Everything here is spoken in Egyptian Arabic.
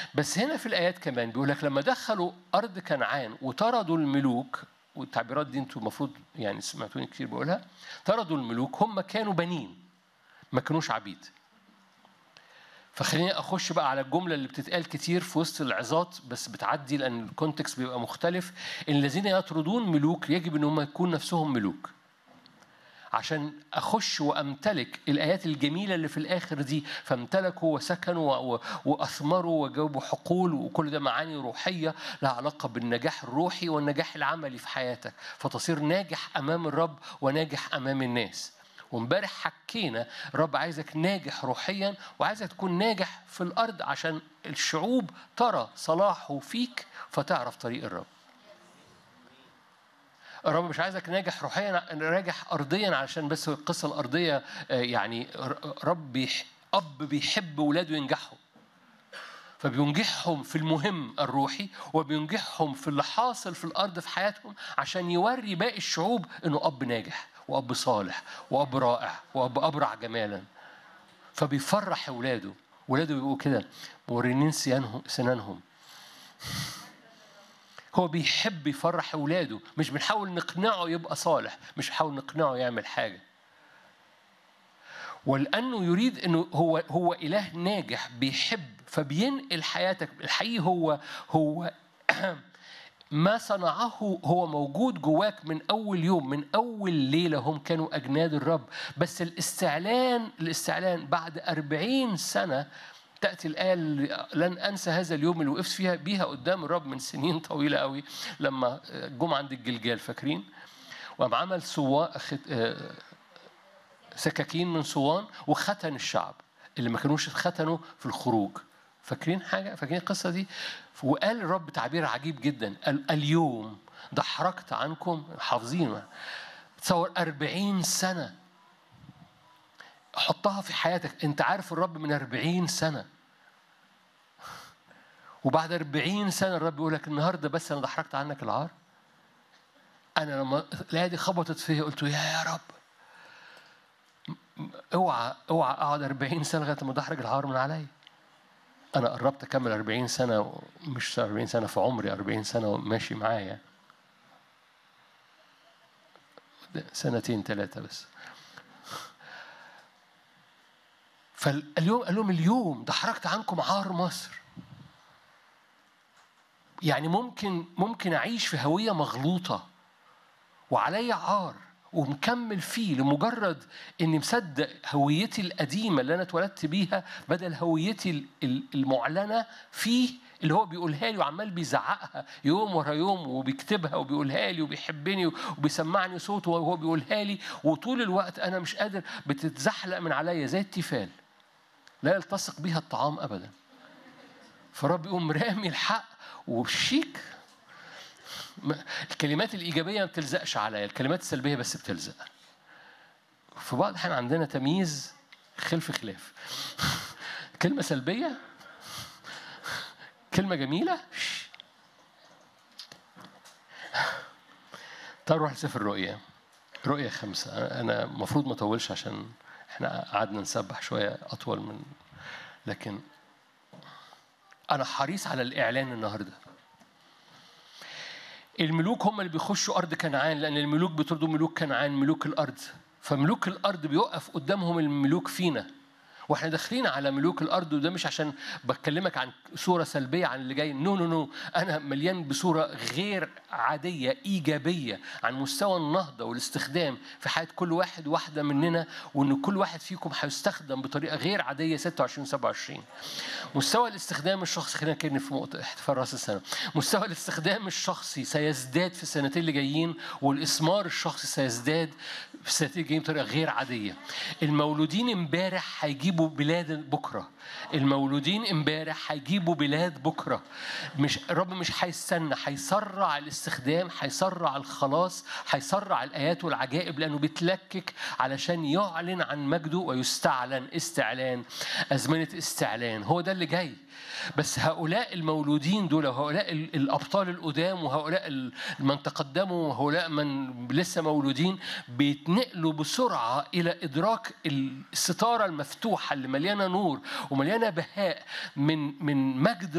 بس هنا في الآيات كمان بيقول لك لما دخلوا أرض كنعان وطردوا الملوك والتعبيرات دي انتوا المفروض يعني سمعتوني كتير بقولها طردوا الملوك هم كانوا بنين ما كانوش عبيد فخليني اخش بقى على الجمله اللي بتتقال كتير في وسط العظات بس بتعدي لان الكونتكست بيبقى مختلف ان الذين يطردون ملوك يجب ان هم يكون نفسهم ملوك عشان اخش وامتلك الايات الجميله اللي في الاخر دي فامتلكوا وسكنوا و- واثمروا وجابوا حقول وكل ده معاني روحيه لها علاقه بالنجاح الروحي والنجاح العملي في حياتك فتصير ناجح امام الرب وناجح امام الناس وامبارح حكينا الرب عايزك ناجح روحيا وعايزك تكون ناجح في الارض عشان الشعوب ترى صلاحه فيك فتعرف طريق الرب الرب مش عايزك ناجح روحيا ناجح ارضيا علشان بس القصه الارضيه آه، يعني رب بيح- اب بيحب ولاده ينجحوا فبينجحهم في المهم الروحي وبينجحهم في اللي حاصل في الارض في حياتهم عشان يوري باقي الشعوب انه اب ناجح واب صالح واب رائع واب ابرع جمالا فبيفرح اولاده ولاده بيبقوا كده مورينين سنانهم سنانهم هو بيحب يفرح اولاده مش بنحاول نقنعه يبقى صالح مش بنحاول نقنعه يعمل حاجه ولانه يريد انه هو هو اله ناجح بيحب فبينقل حياتك الحقيقي هو هو ما صنعه هو موجود جواك من أول يوم من أول ليلة هم كانوا أجناد الرب بس الاستعلان الاستعلان بعد أربعين سنة تأتي الآية اللي لن أنسى هذا اليوم اللي وقفت فيها بيها قدام الرب من سنين طويلة قوي لما جم عند الجلجال فاكرين وقام عمل سوا خت... آه، سكاكين من صوان وختن الشعب اللي ما كانوش اتختنوا في الخروج فاكرين حاجه فاكرين القصه دي وقال الرب تعبير عجيب جدا قال اليوم دحرجت عنكم حافظين تصور أربعين سنة حطها في حياتك أنت عارف الرب من أربعين سنة وبعد أربعين سنة الرب يقول لك النهاردة بس أنا دحرجت عنك العار أنا لما الآية دي خبطت فيا قلت يا يا رب اوعى اوعى اقعد 40 سنه لغايه ما دحرج العار من عليا انا قربت اكمل 40 سنه مش 40 سنه في عمري 40 سنه وماشي معايا سنتين ثلاثه بس فاليوم قال لهم اليوم دحرجت عنكم عار مصر يعني ممكن ممكن اعيش في هويه مغلوطه وعليا عار ومكمل فيه لمجرد اني مصدق هويتي القديمه اللي انا اتولدت بيها بدل هويتي ال- ال- المعلنه فيه اللي هو بيقولها لي وعمال بيزعقها يوم ورا يوم وبيكتبها وبيقولها لي وبيحبني وبيسمعني صوته وهو بيقولها لي وطول الوقت انا مش قادر بتتزحلق من عليا زي التيفال لا يلتصق بيها الطعام ابدا فالرب يقوم رامي الحق وشيك ما- الكلمات الإيجابية ما بتلزقش عليا الكلمات السلبية بس بتلزق في بعض الأحيان عندنا تمييز خلف خلاف كلمة سلبية كلمة جميلة شش. طب نروح لسفر الرؤيا رؤيا خمسة أنا المفروض ما أطولش عشان إحنا قعدنا نسبح شوية أطول من لكن أنا حريص على الإعلان النهارده الملوك هم اللي بيخشوا ارض كنعان لان الملوك بيطردوا ملوك كنعان ملوك الارض فملوك الارض بيوقف قدامهم الملوك فينا واحنا داخلين على ملوك الارض وده مش عشان بكلمك عن صوره سلبيه عن اللي جاي نو نو نو انا مليان بصوره غير عاديه ايجابيه عن مستوى النهضه والاستخدام في حياه كل واحد واحده مننا وان كل واحد فيكم هيستخدم بطريقه غير عاديه 26 27 مستوى الاستخدام الشخصي خلينا نتكلم في مؤت- احتفال راس السنه مستوى الاستخدام الشخصي سيزداد في السنتين اللي جايين والاسمار الشخصي سيزداد في السنتين الجايين بطريقه غير عاديه المولودين امبارح هيجيبوا بلاد بكره المولودين امبارح هيجيبوا بلاد بكره مش الرب مش هيستنى هيسرع الاستخدام هيسرع الخلاص هيسرع الايات والعجائب لانه بيتلكك علشان يعلن عن مجده ويستعلن استعلان ازمنه استعلان هو ده اللي جاي بس هؤلاء المولودين دول وهؤلاء ال- الابطال القدام وهؤلاء ال- من تقدموا وهؤلاء من لسه مولودين بيتنقلوا بسرعه الى ادراك الستاره المفتوحه اللي مليانه نور ومليانه بهاء من من مجد